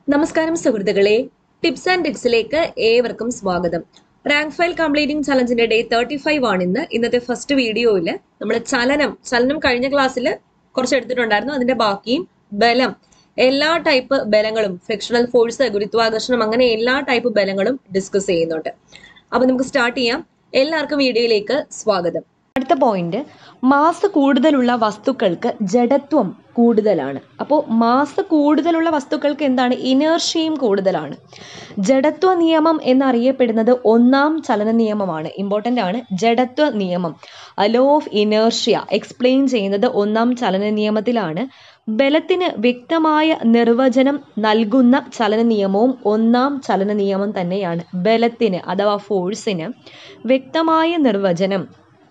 നമസ്കാരം സുഹൃത്തുക്കളെ tips and ടിപ്സിലേക്ക് ഏവർക്കും സ്വാഗതം റാങ്ക് ഫയൽ കംപ്ലീറ്റിംഗ് ചലഞ്ചിന്റെ ഡേ തേർട്ടി ഫൈവ് ആണ് ഇന്ന് ഇന്നത്തെ ഫസ്റ്റ് വീഡിയോയിൽ നമ്മൾ ചലനം ചലനം കഴിഞ്ഞ ക്ലാസ്സിൽ കുറച്ച് എടുത്തിട്ടുണ്ടായിരുന്നു അതിന്റെ ബാക്കിയും ബലം എല്ലാ ടൈപ്പ് ബലങ്ങളും ഫ്രിക്ഷണൽ ഫോഴ്സ് ഗുരുത്വാകർഷണം അങ്ങനെ എല്ലാ ടൈപ്പ് ബലങ്ങളും ഡിസ്കസ് ചെയ്യുന്നുണ്ട് അപ്പൊ നമുക്ക് സ്റ്റാർട്ട് ചെയ്യാം എല്ലാവർക്കും വീഡിയോയിലേക്ക് സ്വാഗതം അടുത്ത പോയിന്റ് മാസ് കൂടുതലുള്ള വസ്തുക്കൾക്ക് ജഡത്വം കൂടുതലാണ് അപ്പോൾ മാസ് കൂടുതലുള്ള വസ്തുക്കൾക്ക് എന്താണ് ഇനേർഷ്യയും കൂടുതലാണ് ജഡത്വ നിയമം എന്നറിയപ്പെടുന്നത് ഒന്നാം ചലന നിയമമാണ് ഇമ്പോർട്ടൻ്റ് ആണ് ജഡത്വ നിയമം ലോ ഓഫ് ഇനേർഷ്യ എക്സ്പ്ലെയിൻ ചെയ്യുന്നത് ഒന്നാം ചലന നിയമത്തിലാണ് ബലത്തിന് വ്യക്തമായ നിർവചനം നൽകുന്ന ചലന നിയമവും ഒന്നാം ചലന നിയമം തന്നെയാണ് ബലത്തിന് അഥവാ ഫോഴ്സിന് വ്യക്തമായ നിർവചനം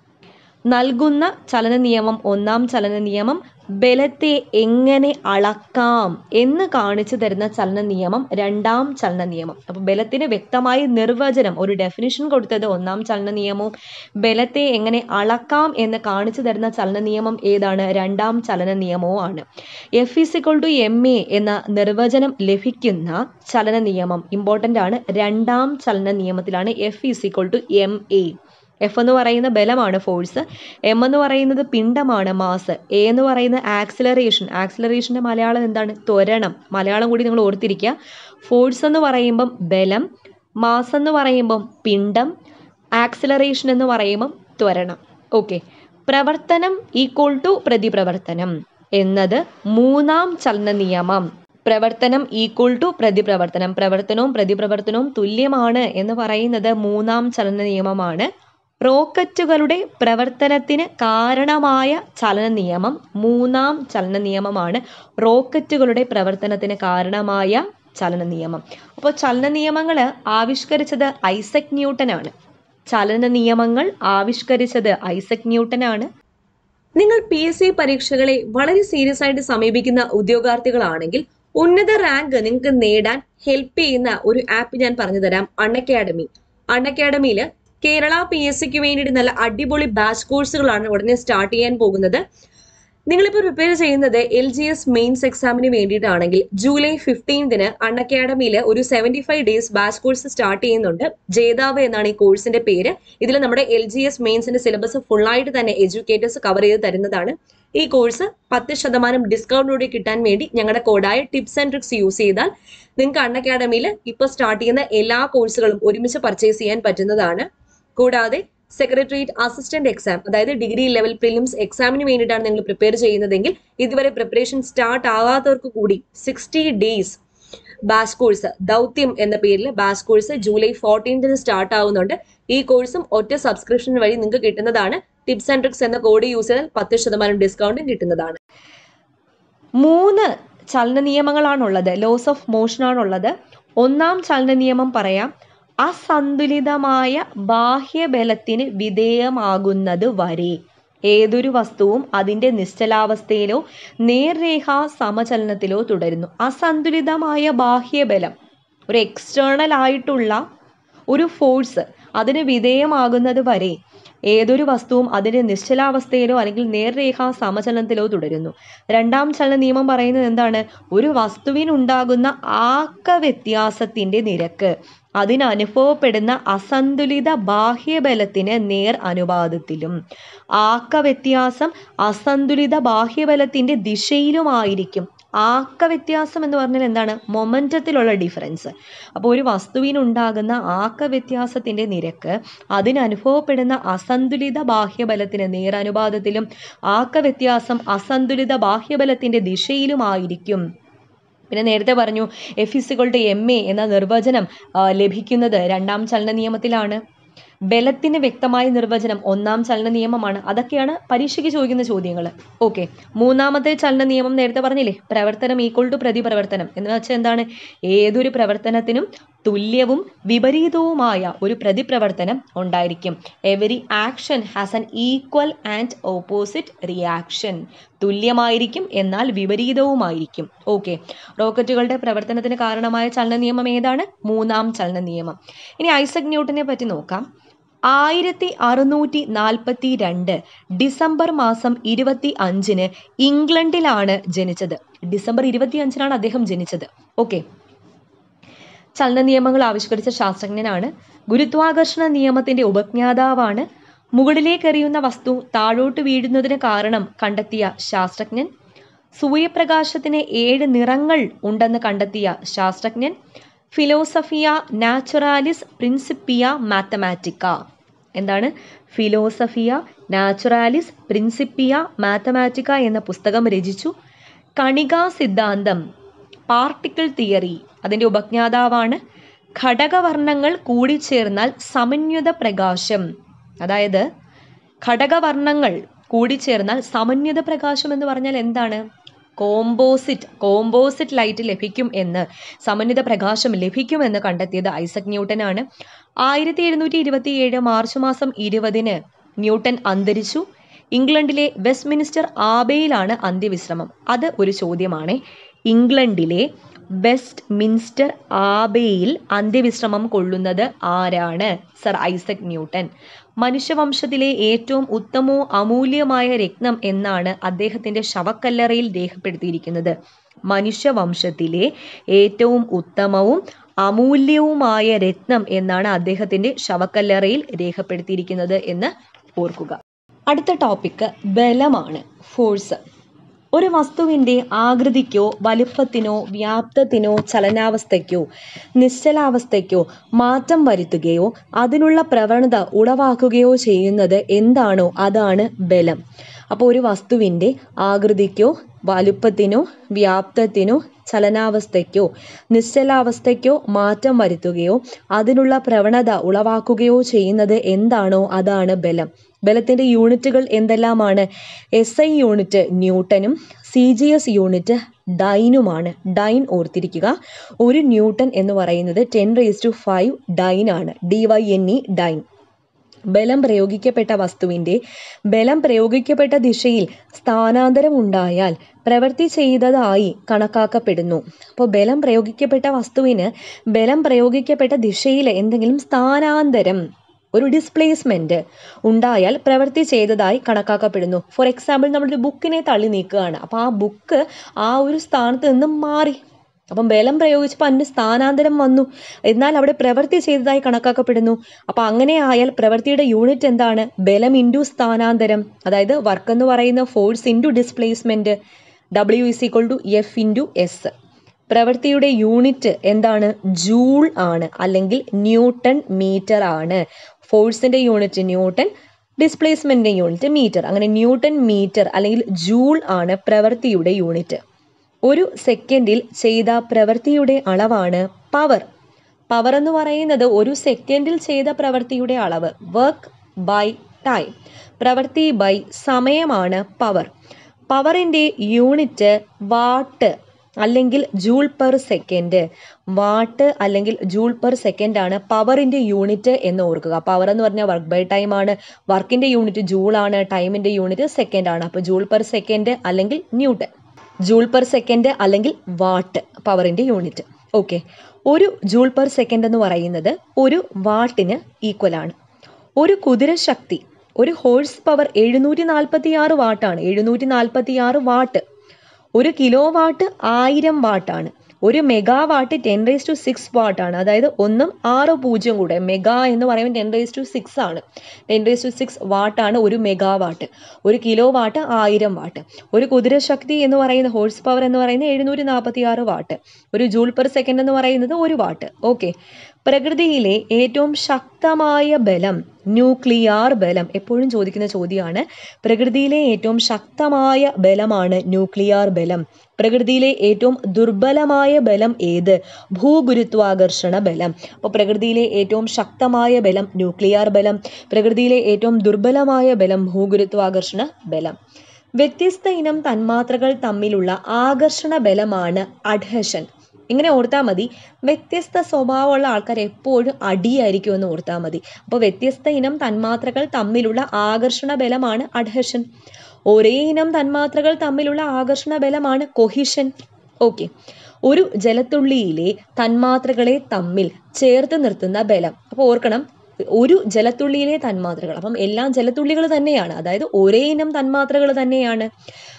നൽകുന്ന ചലന നിയമം ഒന്നാം ചലന നിയമം ബലത്തെ എങ്ങനെ അളക്കാം എന്ന് കാണിച്ചു തരുന്ന ചലന നിയമം രണ്ടാം ചലന നിയമം അപ്പോൾ ബലത്തിന് വ്യക്തമായ നിർവചനം ഒരു ഡെഫിനിഷൻ കൊടുത്തത് ഒന്നാം ചലന നിയമവും ബലത്തെ എങ്ങനെ അളക്കാം എന്ന് കാണിച്ചു തരുന്ന ചലന നിയമം ഏതാണ് രണ്ടാം ചലന നിയമവും ആണ് F is equal to M A എന്ന നിർവചനം ലഭിക്കുന്ന ചലന നിയമം ഇമ്പോർട്ടൻ്റ് ആണ് രണ്ടാം ചലന നിയമത്തിലാണ് F is equal to M A F എന്ന് പറയുന്ന ബലമാണ് ഫോഴ്സ് എം എന്ന് പറയുന്നത് പിണ്ഡമാണ് മാസ് എ എന്ന് പറയുന്ന ആക്സിലറേഷൻ ആക്സിലറേഷൻ്റെ മലയാളം എന്താണ് ത്വരണം മലയാളം കൂടി നിങ്ങൾ ഓർത്തിരിക്കുക ഫോഴ്സ് എന്ന് പറയുമ്പം ബലം മാസ് എന്ന് പറയുമ്പം പിണ്ഡം ആക്സിലറേഷൻ എന്ന് പറയുമ്പം ത്വരണം ഓക്കെ പ്രവർത്തനം ഈക്വൾ ടു പ്രതിപ്രവർത്തനം എന്നത് മൂന്നാം ചലന നിയമം പ്രവർത്തനം ഈക്വൾ ടു പ്രതിപ്രവർത്തനം പ്രവർത്തനവും പ്രതിപ്രവർത്തനവും തുല്യമാണ് എന്ന് പറയുന്നത് മൂന്നാം ചലന നിയമമാണ് റോക്കറ്റുകളുടെ പ്രവർത്തനത്തിന് കാരണമായ ചലന നിയമം മൂന്നാം ചലന നിയമമാണ് റോക്കറ്റുകളുടെ പ്രവർത്തനത്തിന് കാരണമായ ചലന നിയമം അപ്പോൾ ചലന നിയമങ്ങൾ ആവിഷ്കരിച്ചത് ഐസക് ന്യൂട്ടനാണ് ചലന നിയമങ്ങൾ ആവിഷ്കരിച്ചത് ഐസക് ന്യൂട്ടനാണ് നിങ്ങൾ പി എസ് സി പരീക്ഷകളെ വളരെ സീരിയസ് ആയിട്ട് സമീപിക്കുന്ന ഉദ്യോഗാർത്ഥികളാണെങ്കിൽ ഉന്നത റാങ്ക് നിങ്ങൾക്ക് നേടാൻ ഹെൽപ്പ് ചെയ്യുന്ന ഒരു ആപ്പ് ഞാൻ പറഞ്ഞു തരാം അൺ അക്കാഡമി അൺ അക്കാഡമിയിൽ കേരള പി എസ് സിക്ക് വേണ്ടിയിട്ട് നല്ല അടിപൊളി ബാച്ച് കോഴ്സുകളാണ് ഉടനെ സ്റ്റാർട്ട് ചെയ്യാൻ പോകുന്നത് നിങ്ങളിപ്പോൾ പ്രിപ്പയർ ചെയ്യുന്നത് എൽ ജി എസ് മെയിൻസ് എക്സാമിന് വേണ്ടിയിട്ടാണെങ്കിൽ ജൂലൈ ഫിഫ്റ്റീൻതിന് അൺ അക്കാഡമിയിൽ ഒരു seventy five days batch course start ചെയ്യുന്നുണ്ട് ജേതാവ് എന്നാണ് ഈ കോഴ്സിന്റെ പേര് ഇതിൽ നമ്മുടെ എൽ ജി എസ് മെയിൻസിന്റെ സിലബസ് ഫുള്ളായിട്ട് തന്നെ എഡ്യൂക്കേറ്റേഴ്സ് കവർ ചെയ്ത് തരുന്നതാണ് ഈ കോഴ്സ് പത്ത് ശതമാനം ഡിസ്കൗണ്ടോടെ കിട്ടാൻ വേണ്ടി ഞങ്ങളുടെ കോഡായ ടിപ്സ് ആൻഡ് ട്രിക്സ് യൂസ് ചെയ്താൽ നിങ്ങൾക്ക് അൺ അക്കാഡമിയിൽ ഇപ്പോൾ സ്റ്റാർട്ട് ചെയ്യുന്ന എല്ലാ കോഴ്സുകളും ഒരുമിച്ച് പർച്ചേസ് ചെയ്യാൻ പറ്റുന്നതാണ് കൂടാതെ സെക്രട്ടേറിയറ്റ് അസിസ്റ്റന്റ് എക്സാം അതായത് ഡിഗ്രി ലെവൽ പ്രിലിംസ് എക്സാമിന് വേണ്ടിയിട്ടാണ് നിങ്ങൾ പ്രിപ്പയർ ചെയ്യുന്നതെങ്കിൽ ഇതുവരെ പ്രിപ്പറേഷൻ സ്റ്റാർട്ട് ആവാത്തവർക്ക് കൂടി സിക്സ്റ്റി ഡേയ്സ് ബാച്ച് കോഴ്സ് ദൗത്യം എന്ന പേരിൽ ബാച്ച് കോഴ്സ് ജൂലൈ ഫോർട്ടീൻത്തിന് സ്റ്റാർട്ട് ആവുന്നുണ്ട് ഈ കോഴ്സും ഒറ്റ സബ്സ്ക്രിപ്ഷൻ വഴി നിങ്ങൾക്ക് കിട്ടുന്നതാണ് ടിപ്സ് ആൻഡ് ട്രിക്സ് എന്ന കോഡ് യൂസ് ചെയ്താൽ പത്ത് ശതമാനം ഡിസ്കൗണ്ടും കിട്ടുന്നതാണ് മൂന്ന് ചലന നിയമങ്ങളാണുള്ളത് ലോസ് ഓഫ് മോഷൻ ആണുള്ളത് ഒന്നാം ചലന നിയമം പറയാം അസന്തുലിതമായ ബാഹ്യബലത്തിന് വിധേയമാകുന്നത് വരെ ഏതൊരു വസ്തുവും അതിൻ്റെ നിശ്ചലാവസ്ഥയിലോ നേർരേഖാ സമചലനത്തിലോ തുടരുന്നു അസന്തുലിതമായ ബാഹ്യബലം ഒരു എക്സ്റ്റേണൽ ആയിട്ടുള്ള ഒരു ഫോഴ്സ് അതിന് വിധേയമാകുന്നത് വരെ ഏതൊരു വസ്തുവും അതിൻ്റെ നിശ്ചലാവസ്ഥയിലോ അല്ലെങ്കിൽ നേർരേഖാ സമചലനത്തിലോ തുടരുന്നു രണ്ടാം ചലന നിയമം പറയുന്നത് എന്താണ് ഒരു വസ്തുവിനുണ്ടാകുന്ന ആക്ക വ്യത്യാസത്തിൻ്റെ നിരക്ക് അതിനനുഭവപ്പെടുന്ന അസന്തുലിത ബാഹ്യബലത്തിന് നേർ അനുപാതത്തിലും ആക്ക വ്യത്യാസം അസന്തുലിത ബാഹ്യബലത്തിൻ്റെ ദിശയിലുമായിരിക്കും ആക്ക വ്യത്യാസം എന്ന് പറഞ്ഞാൽ എന്താണ് മൊമെൻറ്റത്തിലുള്ള ഡിഫറൻസ് അപ്പോൾ ഒരു വസ്തുവിനുണ്ടാകുന്ന ആക്ക വ്യത്യാസത്തിൻ്റെ നിരക്ക് അതിനനുഭവപ്പെടുന്ന അസന്തുലിത ബാഹ്യബലത്തിന് നേരനുപാതത്തിലും ആക്ക വ്യത്യാസം അസന്തുലിത ബാഹ്യബലത്തിൻ്റെ ദിശയിലുമായിരിക്കും പിന്നെ നേരത്തെ പറഞ്ഞു എഫ് ഇസുകളുടെ എം എ എന്ന നിർവചനം ലഭിക്കുന്നത് രണ്ടാം ചലന നിയമത്തിലാണ് ബലത്തിന് വ്യക്തമായ നിർവചനം ഒന്നാം ചലന നിയമമാണ് അതൊക്കെയാണ് പരീക്ഷയ്ക്ക് ചോദിക്കുന്ന ചോദ്യങ്ങൾ ഓക്കെ മൂന്നാമത്തെ ചലന നിയമം നേരത്തെ പറഞ്ഞില്ലേ പ്രവർത്തനം ഈക്വൾ ടു പ്രതിപ്രവർത്തനം എന്ന് വെച്ചാൽ എന്താണ് ഏതൊരു പ്രവർത്തനത്തിനും തുല്യവും വിപരീതവുമായ ഒരു പ്രതിപ്രവർത്തനം ഉണ്ടായിരിക്കും every action has an equal and opposite reaction തുല്യമായിരിക്കും എന്നാൽ വിപരീതവുമായിരിക്കും ഓക്കെ റോക്കറ്റുകളുടെ പ്രവർത്തനത്തിന് കാരണമായ ചലന നിയമം ഏതാണ് മൂന്നാം ചലന നിയമം ഇനി ഐസക് ന്യൂട്ടനെ പറ്റി നോക്കാം ആയിരത്തി അറുന്നൂറ്റി നാൽപ്പത്തി രണ്ട് ഡിസംബർ മാസം ഇരുപത്തി അഞ്ചിന് ഇംഗ്ലണ്ടിലാണ് ജനിച്ചത് ഡിസംബർ ഇരുപത്തി അഞ്ചിനാണ് അദ്ദേഹം ജനിച്ചത് ഓക്കെ ചലന നിയമങ്ങൾ ആവിഷ്കരിച്ച ശാസ്ത്രജ്ഞനാണ് ഗുരുത്വാകർഷണ നിയമത്തിന്റെ ഉപജ്ഞാതാവാണ് മുകളിലേക്ക് എറിയുന്ന വസ്തു താഴോട്ട് വീഴുന്നതിന് കാരണം കണ്ടെത്തിയ ശാസ്ത്രജ്ഞൻ സൂര്യപ്രകാശത്തിന് ഏഴ് നിറങ്ങൾ ഉണ്ടെന്ന് കണ്ടെത്തിയ ശാസ്ത്രജ്ഞൻ ഫിലോസഫിയ നാച്ചുറാലിസ് പ്രിൻസിപ്പിയ മാത്തമാറ്റിക്ക എന്താണ് ഫിലോസഫിയ നാച്ചുറാലിസ് പ്രിൻസിപ്പിയ മാത്തമാറ്റിക്ക എന്ന പുസ്തകം രചിച്ചു കണികാ സിദ്ധാന്തം പാർട്ടിക്കിൾ തിയറി അതിൻ്റെ ഉപജ്ഞാതാവാണ് ഘടകവർണ്ണങ്ങൾ കൂടിച്ചേർന്നാൽ സമന്വിത പ്രകാശം അതായത് ഘടകവർണ്ണങ്ങൾ കൂടിച്ചേർന്നാൽ സമന്വിത പ്രകാശം എന്ന് പറഞ്ഞാൽ എന്താണ് കോമ്പോസിറ്റ് കോമ്പോസിറ്റ് ലൈറ്റ് ലഭിക്കും എന്ന് സമന്വിത പ്രകാശം ലഭിക്കുമെന്ന് കണ്ടെത്തിയത് ഐസക് ന്യൂട്ടനാണ് ആയിരത്തി എഴുന്നൂറ്റി ഇരുപത്തി ഏഴ് മാർച്ച് മാസം ഇരുപതിന് ന്യൂട്ടൻ അന്തരിച്ചു ഇംഗ്ലണ്ടിലെ വെസ്റ്റ്മിനിസ്റ്റർ ആബയിലാണ് അന്ത്യവിശ്രമം അത് ഒരു ചോദ്യമാണ് ഇംഗ്ലണ്ടിലെ വെസ്റ്റ് മിൻസ്റ്റർ ആബയിൽ അന്ത്യവിശ്രമം കൊള്ളുന്നത് ആരാണ് സർ ഐസക് ന്യൂട്ടൻ മനുഷ്യവംശത്തിലെ ഏറ്റവും ഉത്തമവും അമൂല്യമായ രത്നം എന്നാണ് അദ്ദേഹത്തിന്റെ ശവക്കല്ലറയിൽ രേഖപ്പെടുത്തിയിരിക്കുന്നത് മനുഷ്യവംശത്തിലെ ഏറ്റവും ഉത്തമവും അമൂല്യവുമായ രത്നം എന്നാണ് അദ്ദേഹത്തിന്റെ ശവക്കല്ലറയിൽ രേഖപ്പെടുത്തിയിരിക്കുന്നത് എന്ന് ഓർക്കുക അടുത്ത ടോപ്പിക്ക് ബലമാണ് ഫോഴ്സ് ഒരു വസ്തുവിൻ്റെ ആകൃതിക്കോ വലുപ്പത്തിനോ വ്യാപ്തത്തിനോ ചലനാവസ്ഥയ്ക്കോ നിശ്ചലാവസ്ഥയ്ക്കോ മാറ്റം വരുത്തുകയോ അതിനുള്ള പ്രവണത ഉളവാക്കുകയോ ചെയ്യുന്നത് എന്താണോ അതാണ് ബലം അപ്പോൾ ഒരു വസ്തുവിൻ്റെ ആകൃതിക്കോ വലുപ്പത്തിനോ വ്യാപ്തത്തിനോ ചലനാവസ്ഥയ്ക്കോ നിശ്ചലാവസ്ഥയ്ക്കോ മാറ്റം വരുത്തുകയോ അതിനുള്ള പ്രവണത ഉളവാക്കുകയോ ചെയ്യുന്നത് എന്താണോ അതാണ് ബലം ബലത്തിൻ്റെ യൂണിറ്റുകൾ എന്തെല്ലാമാണ് എസ് ഐ യൂണിറ്റ് ന്യൂട്ടനും സി ജി എസ് യൂണിറ്റ് ഡൈനുമാണ് ഡൈൻ ഓർത്തിരിക്കുക ഒരു ന്യൂട്ടൺ എന്ന് പറയുന്നത് ten raise to five dyne ആണ് D Y N E dyne ബലം പ്രയോഗിക്കപ്പെട്ട വസ്തുവിൻ്റെ ബലം പ്രയോഗിക്കപ്പെട്ട ദിശയിൽ സ്ഥാനാന്തരം ഉണ്ടായാൽ പ്രവൃത്തി ചെയ്തതായി കണക്കാക്കപ്പെടുന്നു അപ്പോൾ ബലം പ്രയോഗിക്കപ്പെട്ട വസ്തുവിന് ബലം പ്രയോഗിക്കപ്പെട്ട ദിശയിൽ എന്തെങ്കിലും സ്ഥാനാന്തരം ഒരു ഡിസ്പ്ലേസ്മെന്റ് ഉണ്ടായാൽ പ്രവൃത്തി ചെയ്തതായി കണക്കാക്കപ്പെടുന്നു ഫോർ എക്സാമ്പിൾ നമ്മളൊരു ബുക്കിനെ തള്ളി നീക്കുകയാണ് അപ്പോൾ ആ ബുക്ക് ആ ഒരു സ്ഥാനത്ത് നിന്നും മാറി അപ്പം ബലം പ്രയോഗിച്ചപ്പോൾ അതിന് സ്ഥാനാന്തരം വന്നു എന്നാൽ അവിടെ പ്രവൃത്തി ചെയ്തതായി കണക്കാക്കപ്പെടുന്നു അപ്പോൾ അങ്ങനെ ആയാൽ പ്രവൃത്തിയുടെ യൂണിറ്റ് എന്താണ് ബലം ഇൻറ്റു സ്ഥാനാന്തരം അതായത് വർക്ക് എന്ന് പറയുന്ന force into displacement W is equal to F into S പ്രവൃത്തിയുടെ യൂണിറ്റ് എന്താണ് ജൂൾ ആണ് അല്ലെങ്കിൽ ന്യൂട്ടൺ മീറ്റർ ആണ് ഫോഴ്സിന്റെ യൂണിറ്റ് ന്യൂട്ടൺ ഡിസ്പ്ലേസ്മെന്റിന്റെ യൂണിറ്റ് മീറ്റർ അങ്ങനെ ന്യൂട്ടൺ മീറ്റർ അല്ലെങ്കിൽ ജൂൾ ആണ് പ്രവൃത്തിയുടെ യൂണിറ്റ് ഒരു സെക്കൻഡിൽ ചെയ്ത പ്രവൃത്തിയുടെ അളവാണ് പവർ പവർ എന്ന് പറയുന്നത് ഒരു സെക്കൻഡിൽ ചെയ്ത പ്രവൃത്തിയുടെ അളവ് വർക്ക് ബൈ ടൈം പ്രവൃത്തി ബൈ സമയമാണ് പവർ പവറിൻ്റെ യൂണിറ്റ് വാട്ട് അല്ലെങ്കിൽ ജൂൾ പെർ സെക്കൻഡ് വാട്ട് അല്ലെങ്കിൽ ജൂൾ പെർ സെക്കൻഡ് ആണ് പവറിന്റെ യൂണിറ്റ് എന്ന് ഓർക്കുക പവർ എന്ന് പറഞ്ഞാൽ വർക്ക് ബൈ ടൈം ആണ് വർക്കിന്റെ യൂണിറ്റ് ജൂൾ ആണ് ടൈമിന്റെ യൂണിറ്റ് സെക്കൻഡ് ആണ് അപ്പോൾ ജൂൾ പെർ സെക്കൻഡ് അല്ലെങ്കിൽ ന്യൂട്ടൺ ജൂൾ പെർ സെക്കൻഡ് അല്ലെങ്കിൽ വാട്ട് പവറിന്റെ യൂണിറ്റ് ഓക്കെ ഒരു ജൂൾ പെർ സെക്കൻഡ് എന്ന് പറയുന്നത് ഒരു വാട്ടിന് ഈക്വൽ ആണ് ഒരു കുതിരശക്തി ഒരു ഹോഴ്സ് പവർ എഴുന്നൂറ്റി നാൽപ്പത്തി ആറ് വാട്ടാണ് എഴുന്നൂറ്റി നാൽപ്പത്തി ആറ് വാട്ട് ഒരു കിലോ വാട്ട് ആയിരം വാട്ടാണ് ഒരു mega watt ten raise to six വാട്ടാണ് അതായത് ഒന്നും ആറ് പൂജ്യം കൂടെ മെഗാ എന്ന് പറയുമ്പോൾ ടെൻ റേസ് ടു സിക്സ് ആണ് ടെൻ റേസ് ടു സിക്സ് വാട്ടാണ് ഒരു മെഗാ വാട്ട് ഒരു കിലോ വാട്ട് ആയിരം വാട്ട് ഒരു കുതിരശക്തി എന്ന് പറയുന്ന ഹോഴ്സ് പവർ എന്ന് പറയുന്നത് എഴുന്നൂറ്റി നാൽപ്പത്തി ആറ് വാട്ട് ഒരു ജൂൾ പെർ സെക്കൻഡ് എന്ന് പറയുന്നത് ഒരു വാട്ട് ഓക്കെ പ്രകൃതിയിലെ ഏറ്റവും ശക്തമായ ബലം ന്യൂക്ലിയാർ ബലം എപ്പോഴും ചോദിക്കുന്ന ചോദ്യമാണ് പ്രകൃതിയിലെ ഏറ്റവും ശക്തമായ ബലമാണ് ന്യൂക്ലിയാർ ബലം പ്രകൃതിയിലെ ഏറ്റവും ദുർബലമായ ബലം ഏത് ഭൂഗുരുത്വാകർഷണ ബലം അപ്പോൾ പ്രകൃതിയിലെ ഏറ്റവും ശക്തമായ ബലം ന്യൂക്ലിയാർ ബലം പ്രകൃതിയിലെ ഏറ്റവും ദുർബലമായ ബലം ഭൂഗുരുത്വാകർഷണ ബലം വ്യത്യസ്ത ഇനം തന്മാത്രകൾ തമ്മിലുള്ള ആകർഷണ ബലമാണ് അഡ്ഹഷൻ ഇങ്ങനെ ഓർത്താൽ മതി വ്യത്യസ്ത സ്വഭാവമുള്ള ആൾക്കാർ എപ്പോഴും അടിയായിരിക്കും എന്ന് ഓർത്താൽ മതി അപ്പോൾ വ്യത്യസ്ത ഇനം തന്മാത്രകൾ തമ്മിലുള്ള ആകർഷണ ബലമാണ് അഡ്ഹഷൻ ഒരേ ഇനം തന്മാത്രകൾ തമ്മിലുള്ള ആകർഷണ ബലമാണ് കൊഹിഷൻ ഓക്കെ ഒരു ജലത്തുള്ളിയിലെ തന്മാത്രകളെ തമ്മിൽ ചേർത്ത് നിർത്തുന്ന ബലം അപ്പോൾ ഓർക്കണം ഒരു ജലത്തുള്ളിയിലെ തന്മാത്രകൾ അപ്പം എല്ലാം ജലത്തുള്ളികൾ തന്നെയാണ് അതായത് ഒരേ ഇനം തന്മാത്രകൾ തന്നെയാണ്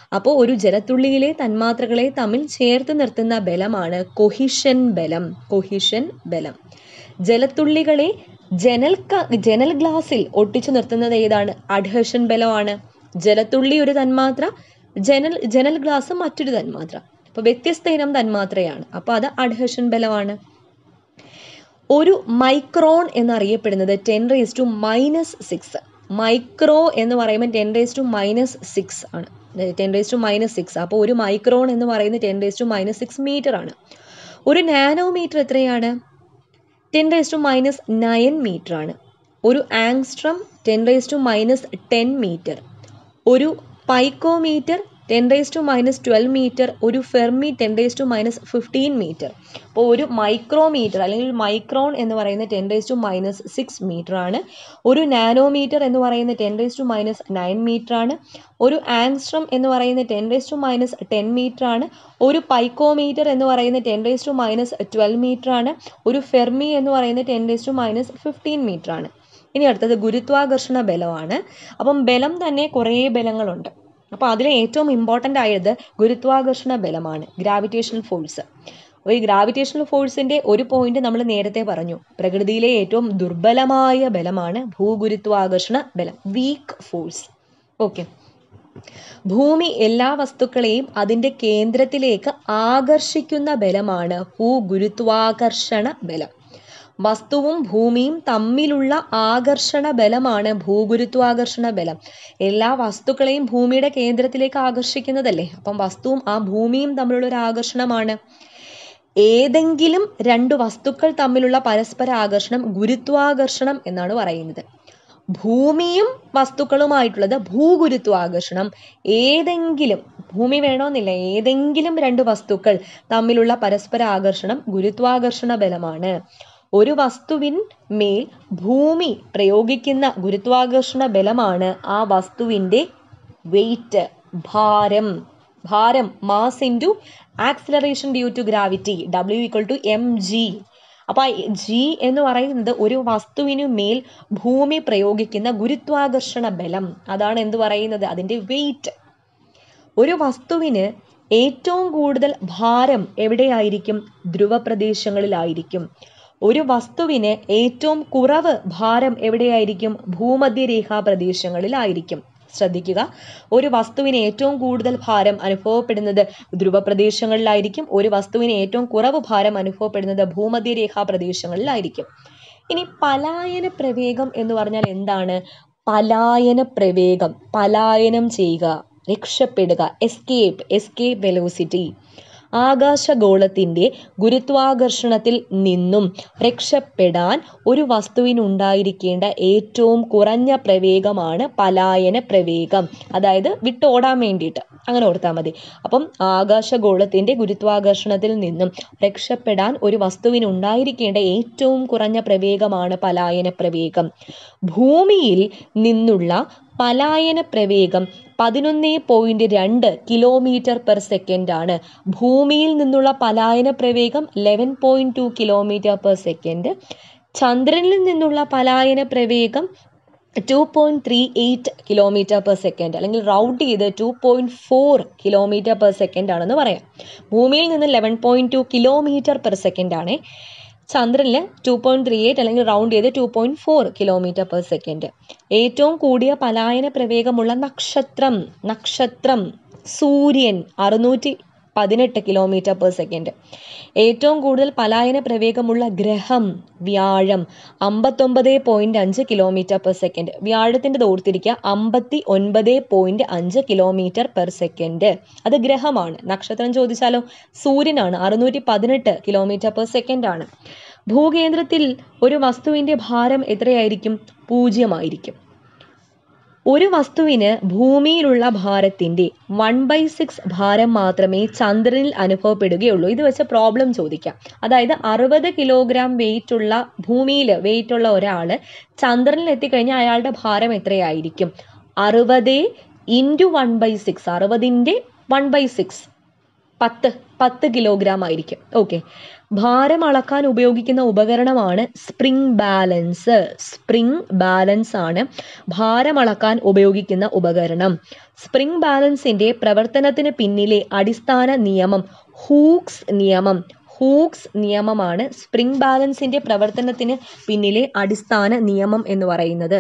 അപ്പോൾ ഒരു ജലത്തുള്ളിയിലെ തന്മാത്രകളെ തമ്മിൽ ചേർത്ത് നിർത്തുന്ന ബലമാണ് കൊഹിഷൻ ബലം കൊഹിഷൻ ബലം ജലത്തുള്ളികളെ ജനൽ ക- ജനൽ ഗ്ലാസിൽ ഒട്ടിച്ചു നിർത്തുന്നത് ഏതാണ് അഡ്ഹഷൻ ബലമാണ് ജലത്തുള്ളി ഒരു തന്മാത്ര ജനൽ ജനൽ ഗ്ലാസ് മറ്റൊരു തന്മാത്ര അപ്പൊ വ്യത്യസ്ത ഇനം തന്മാത്രയാണ് അപ്പൊ അത് അഡ്ഹഷൻ ബലമാണ് ഒരു മൈക്രോൺ എന്നറിയപ്പെടുന്നത് ten raise to minus six micro എന്ന് പറയുമ്പോൾ ten raise to minus six ആണ് ten raise to minus six അപ്പോൾ ഒരു മൈക്രോൺ എന്ന് പറയുന്നത് ten raise to minus six metre ആണ് ഒരു നാനോമീറ്റർ എത്രയാണ് ten raise to minus nine metre ആണ് ഒരു angstrom ten raise to minus ten metre ഒരു picometre ten raise to minus twelve metre ഒരു fermi ten raise to minus fifteen metre അപ്പോൾ ഒരു micrometre അല്ലെങ്കിൽ മൈക്രോൺ എന്ന് പറയുന്ന ten raise to minus six metre ആണ് ഒരു നാനോമീറ്റർ എന്ന് പറയുന്ന ten raise to minus nine metre ആണ് ഒരു ആങ്സ്ട്രം എന്ന് പറയുന്ന ten raise to minus ten metre ആണ് ഒരു പൈക്കോമീറ്റർ എന്ന് പറയുന്ന ten raise to minus twelve metre ആണ് ഒരു ഫെർമി എന്ന് പറയുന്ന ten raise to minus fifteen metre ആണ് ഇനി അടുത്തത് ഗുരുത്വാകർഷണ ബലമാണ് അപ്പം ബലം തന്നെ കുറേ ബലങ്ങളുണ്ട് അപ്പോൾ അതിൽ ഏറ്റവും ഇമ്പോർട്ടൻ്റ് ആയത് ഗുരുത്വാകർഷണ ബലമാണ് ഗ്രാവിറ്റേഷണൽ ഫോഴ്സ് അപ്പോൾ ഈ ഗ്രാവിറ്റേഷണൽ ഫോഴ്സിൻ്റെ ഒരു പോയിന്റ് നമ്മൾ നേരത്തെ പറഞ്ഞു പ്രകൃതിയിലെ ഏറ്റവും ദുർബലമായ ബലമാണ് ഭൂഗുരുത്വാകർഷണ ബലം വീക്ക് ഫോഴ്സ് ഓക്കെ ഭൂമി എല്ലാ വസ്തുക്കളെയും അതിൻ്റെ കേന്ദ്രത്തിലേക്ക് ആകർഷിക്കുന്ന ബലമാണ് ഭൂഗുരുത്വാകർഷണ ബലം വസ്തുവും ഭൂമിയും തമ്മിലുള്ള ആകർഷണ ബലമാണ് ഭൂഗുരുത്വാകർഷണ ബലം എല്ലാ വസ്തുക്കളെയും ഭൂമിയുടെ കേന്ദ്രത്തിലേക്ക് ആകർഷിക്കുന്നതല്ലേ അപ്പം വസ്തുവും ആ ഭൂമിയും തമ്മിലുള്ള ഒരു ആകർഷണമാണ് ഏതെങ്കിലും രണ്ട് വസ്തുക്കൾ തമ്മിലുള്ള പരസ്പര ആകർഷണം ഗുരുത്വാകർഷണം എന്നാണ് പറയുന്നത് ഭൂമിയും വസ്തുക്കളുമായിട്ടുള്ളത് ഭൂഗുരുത്വാകർഷണം ഏതെങ്കിലും ഭൂമി വേണമെന്നില്ല ഏതെങ്കിലും രണ്ട് വസ്തുക്കൾ തമ്മിലുള്ള പരസ്പര ആകർഷണം ഗുരുത്വാകർഷണ ബലമാണ് ഒരു വസ്തുവിൻ മേൽ ഭൂമി പ്രയോഗിക്കുന്ന ഗുരുത്വാകർഷണ ബലമാണ് ആ വസ്തുവിൻ്റെ വെയിറ്റ് ഭാരം ഭാരം mass into acceleration due to gravity W equal to M G അപ്പോൾ ജി എന്ന് പറയുന്നത് ഒരു വസ്തുവിനു മേൽ ഭൂമി പ്രയോഗിക്കുന്ന ഗുരുത്വാകർഷണ ബലം അതാണ് എന്ത് പറയുന്നത് അതിൻ്റെ വെയിറ്റ് ഒരു വസ്തുവിന് ഏറ്റവും കൂടുതൽ ഭാരം എവിടെയായിരിക്കും ധ്രുവപ്രദേശങ്ങളിലായിരിക്കും ഒരു വസ്തുവിന് ഏറ്റവും കുറവ് ഭാരം എവിടെയായിരിക്കും ഭൂമധ്യരേഖാ പ്രദേശങ്ങളിലായിരിക്കും ശ്രദ്ധിക്കുക ഒരു വസ്തുവിന് ഏറ്റവും കൂടുതൽ ഭാരം അനുഭവപ്പെടുന്നത് ധ്രുവപ്രദേശങ്ങളിലായിരിക്കും ഒരു വസ്തുവിന് ഏറ്റവും കുറവ് ഭാരം അനുഭവപ്പെടുന്നത് ഭൂമധ്യരേഖാ പ്രദേശങ്ങളിലായിരിക്കും ഇനി പലായന പ്രവേഗം എന്ന് പറഞ്ഞാൽ എന്താണ് പലായന പ്രവേഗം പലായനം ചെയ്യുക രക്ഷപ്പെടുക എസ്കേപ്പ് എസ്കേപ്പ് വെലോസിറ്റി ആകാശഗോളത്തിൻ്റെ ഗുരുത്വാകർഷണത്തിൽ നിന്നും രക്ഷപ്പെടാൻ ഒരു വസ്തുവിനുണ്ടായിരിക്കേണ്ട ഏറ്റവും കുറഞ്ഞ പ്രവേഗമാണ് പലായന പ്രവേഗം അതായത് വിട്ടോടാൻ വേണ്ടിയിട്ട് അങ്ങനെ ഓർത്താൽ മതി അപ്പം ആകാശഗോളത്തിൻ്റെ ഗുരുത്വാകർഷണത്തിൽ നിന്നും രക്ഷപ്പെടാൻ ഒരു വസ്തുവിനുണ്ടായിരിക്കേണ്ട ഏറ്റവും കുറഞ്ഞ പ്രവേഗമാണ് പലായന പ്രവേഗം ഭൂമിയിൽ നിന്നുള്ള പലായന പ്രവേഗം പതിനൊന്ന് പോയിന്റ് രണ്ട് കിലോമീറ്റർ പെർ സെക്കൻഡ് ആണ് ഭൂമിയിൽ നിന്നുള്ള പലായന പ്രവേഗം eleven point two kilometre per second ചന്ദ്രനിൽ നിന്നുള്ള പലായന പ്രവേഗം two point three eight kilometre per second അല്ലെങ്കിൽ റൗണ്ട് ചെയ്ത് two point four kilometre per second ആണെന്ന് പറയാം ഭൂമിയിൽ നിന്ന് eleven point two kilometre per second ആണ് ചന്ദ്രനിൽ ടു പോയിന്റ് ത്രീ എയ്റ്റ് അല്ലെങ്കിൽ റൗണ്ട് ചെയ്ത് two point four kilometre per second ഏറ്റവും കൂടിയ പലായന പ്രവേഗമുള്ള നക്ഷത്രം നക്ഷത്രം സൂര്യൻ അറുന്നൂറ്റി പതിനെട്ട് കിലോമീറ്റർ പെർ സെക്കൻഡ് ഏറ്റവും കൂടുതൽ പലായന പ്രവേഗമുള്ള ഗ്രഹം വ്യാഴം അമ്പത്തൊമ്പത് പോയിന്റ് അഞ്ച് കിലോമീറ്റർ പെർ സെക്കൻഡ് വ്യാഴത്തിൻ്റെ ഓർത്തിരിക്കുക അമ്പത്തി ഒൻപത് പോയിന്റ് അഞ്ച് കിലോമീറ്റർ പെർ സെക്കൻഡ് അത് ഗ്രഹമാണ് നക്ഷത്രം ചോദിച്ചാലോ സൂര്യനാണ് അറുന്നൂറ്റി പതിനെട്ട് കിലോമീറ്റർ പെർ സെക്കൻഡ് ആണ് ഭൂകേന്ദ്രത്തിൽ ഒരു വസ്തുവിൻ്റെ ഭാരം എത്രയായിരിക്കും പൂജ്യമായിരിക്കും ഒരു വസ്തുവിന് ഭൂമിയിലുള്ള ഭാരത്തിൻ്റെ വൺ ബൈ സിക്സ് ഭാരം മാത്രമേ ചന്ദ്രനിൽ അനുഭവപ്പെടുകയുള്ളൂ ഇത് വെച്ച് പ്രോബ്ലം ചോദിക്കാം അതായത് അറുപത് കിലോഗ്രാം വെയിറ്റ് ഉള്ള ഭൂമിയിൽ വെയിറ്റ് ഉള്ള ഒരാൾ ചന്ദ്രനിൽ എത്തിക്കഴിഞ്ഞാൽ അയാളുടെ ഭാരം എത്രയായിരിക്കും അറുപത് ഇൻറ്റു വൺ ബൈ സിക്സ് അറുപതിൻ്റെ വൺ ബൈ സിക്സ് പത്ത് പത്ത് കിലോഗ്രാം ആയിരിക്കും ഓക്കെ ഭാരം അളക്കാൻ ഉപയോഗിക്കുന്ന ഉപകരണമാണ് സ്പ്രിംഗ് ബാലൻസ് സ്പ്രിംഗ് ബാലൻസ് ആണ് ഭാരം അളക്കാൻ ഉപയോഗിക്കുന്ന ഉപകരണം സ്പ്രിംഗ് ബാലൻസിന്റെ പ്രവർത്തനത്തിന് പിന്നിലെ അടിസ്ഥാന നിയമം ഹൂക്സ് നിയമം ഹൂക്സ് നിയമമാണ് സ്പ്രിംഗ് ബാലൻസിന്റെ പ്രവർത്തനത്തിന് പിന്നിലെ അടിസ്ഥാന നിയമം എന്ന് പറയുന്നത്